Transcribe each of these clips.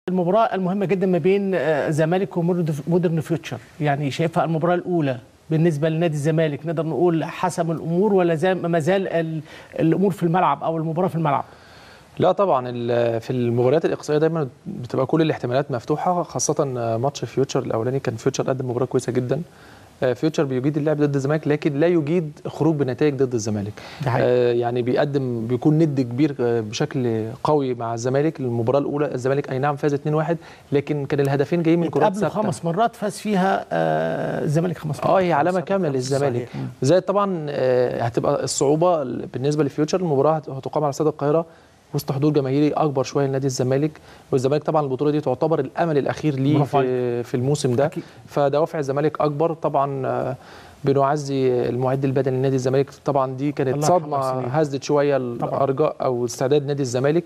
المباراه المهمه جدا ما بين آه، زمالك ومودرن فيوتشر يعني شايفها المباراه الاولى بالنسبه لنادي الزمالك نقدر نقول حسم الامور ولا زي ما زال ال- الامور في الملعب او المباراه في الملعب لا طبعا ال- في المباريات الاقصائيه دايما بتبقى كل الاحتمالات مفتوحه خاصه ماتش فيوتشر الاولاني كان فيوتشر قدم مباراه كويسه جدا آه، فيوتشر بيجيد اللعب ضد الزمالك لكن لا يجيد خروج بنتائج ضد الزمالك ده حقيقي. آه، يعني بيقدم بيكون ند كبير آه، بشكل قوي مع الزمالك المباراه الاولى الزمالك اي نعم فاز 2-1 لكن كان الهدفين جايين من كرات اتقابلوا ثابته خمس مرات فاز فيها آه، الزمالك خمس مرات اه هي علامه كامله للزمالك صحيح. زائد طبعا آه، هتبقى الصعوبه بالنسبه لفيوتشر المباراه هت- هتقام على استاد القاهره وسط حضور جماهيري اكبر شويه لنادي الزمالك والزمالك طبعا البطوله دي تعتبر الامل الاخير ليه برافو في, في الموسم ده أكيد. فدوافع الزمالك اكبر طبعا آه، بنعزي المعد البدني لنادي الزمالك طبعا دي كانت الله يرحمه صدمه سليم. هزت شويه طبعاً. الارجاء او استعداد نادي الزمالك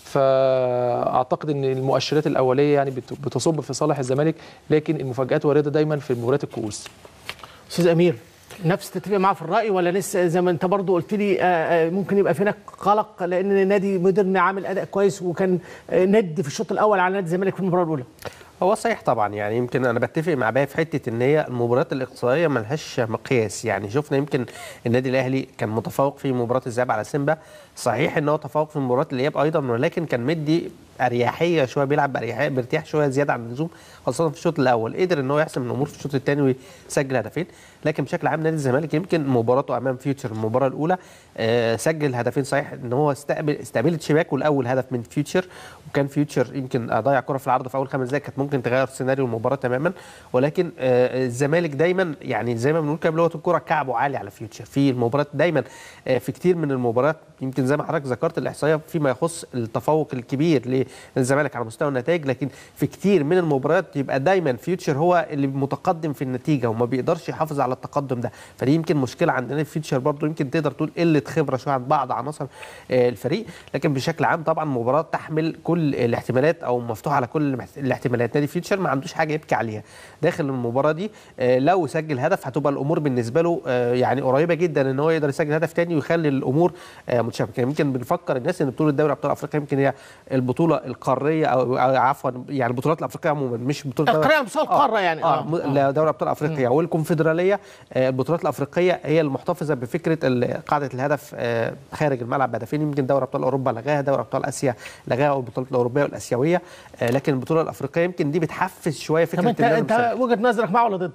فاعتقد ان المؤشرات الاوليه يعني بت- بتصب في صالح الزمالك لكن المفاجات وارده دايما في مباريات الكؤوس استاذ امير نفس تتفق معاه في الراي ولا لسه زي ما انت برضو قلت لي آه، آه، ممكن يبقى في هناك قلق لان نادي مودرن عامل اداء كويس وكان آه، ند في الشوط الاول على نادي الزمالك في المباراه الاولى هو صحيح طبعا يعني يمكن انا بتفق مع باقي في حته ان هي المباريات الاقصائيه ملهاش مقياس يعني شفنا يمكن النادي الاهلي كان متفوق في مباراه الذهاب على سيمبا صحيح ان هو تفوق في مباراه الاياب ايضا ولكن كان مدي اريحيه شويه بيلعب باريحيه بارتياح شويه زياده عن اللزوم خاصه في الشوط الاول قدر ان هو يحسم الامور في الشوط الثاني ويسجل هدفين لكن بشكل عام نادي الزمالك يمكن مباراته امام فيوتشر المباراه الاولى آه سجل هدفين صحيح ان هو استقبل استقبلت شباكه الاول هدف من فيوتشر وكان فيوتشر يمكن ضيع كره في العرض في اول خمس دقائق كانت ممكن تغير سيناريو المباراه تماما ولكن آه الزمالك دايما يعني زي ما بنقول كده بلغه الكوره كعبه عالي على فيوتشر في المباريات دايما آه في كتير من المباريات يمكن زي ما حضرتك ذكرت الاحصائيه فيما يخص التفوق الكبير للزمالك على مستوى النتائج لكن في كتير من المباريات يبقى دايما فيوتشر هو اللي متقدم في النتيجه وما بيقدرش يحافظ على التقدم ده فدي يمكن مشكله عندنا في فيوتشر برضو يمكن تقدر تقول قله خبره شويه عند بعض عناصر آه، الفريق لكن بشكل عام طبعا مباراه تحمل كل الاحتمالات او مفتوحه على كل المحت- الاحتمالات نادي فيوتشر ما عندوش حاجه يبكي عليها داخل المباراه دي آه، لو سجل هدف هتبقى الامور بالنسبه له آه، يعني قريبه جدا ان هو يقدر يسجل هدف تاني ويخلي الامور آه، متشابكه يمكن بنفكر الناس ان بطوله دوري ابطال افريقيا يمكن هي البطوله القاريه او أو عفوا يعني البطولات الافريقيه عموما مش بطوله دوري- القارية بصالة القارة يعني. اه, آه. م- لا، دوري ابطال افريقيا والكونفدراليه آه، البطولات الافريقيه هي المحتفظه بفكره ال- قاعده الهدف آه، خارج الملعب بهدفين يمكن دوري ابطال اوروبا لغاها دوري ابطال اسيا لغاها والبطولات الاوروبيه والاسيويه آه، لكن البطوله الافريقيه يمكن دي بتحفز شويه فكره طب انت إن أنا انت مسجل. وجهه نظرك مع ولا ضد؟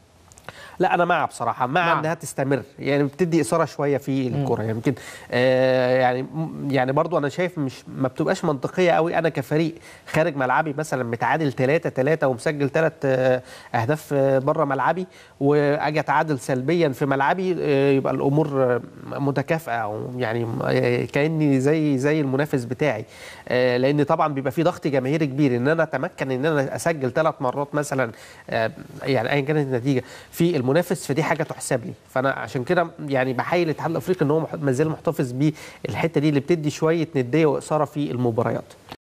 لا انا مع بصراحه مع, مع. انها تستمر يعني بتدي اثاره شويه في الكره يعني يمكن آه يعني م- يعني برضو انا شايف مش ما بتبقاش منطقيه قوي انا كفريق خارج ملعبي مثلا متعادل 3 3 ومسجل ثلاث آه اهداف آه بره ملعبي واجي اتعادل سلبيا في ملعبي آه يبقى الامور آه متكافئه أو يعني آه كاني زي زي المنافس بتاعي آه لان طبعا بيبقى في ضغط جماهيري كبير ان انا اتمكن ان انا اسجل ثلاث مرات مثلا آه يعني ايا كانت النتيجه في المنافس فدي حاجه تحسب لي فانا عشان كده يعني بحيي الاتحاد الافريقي ان هو مح- ما زال محتفظ بالحته دي اللي بتدي شويه نديه واثاره في المباريات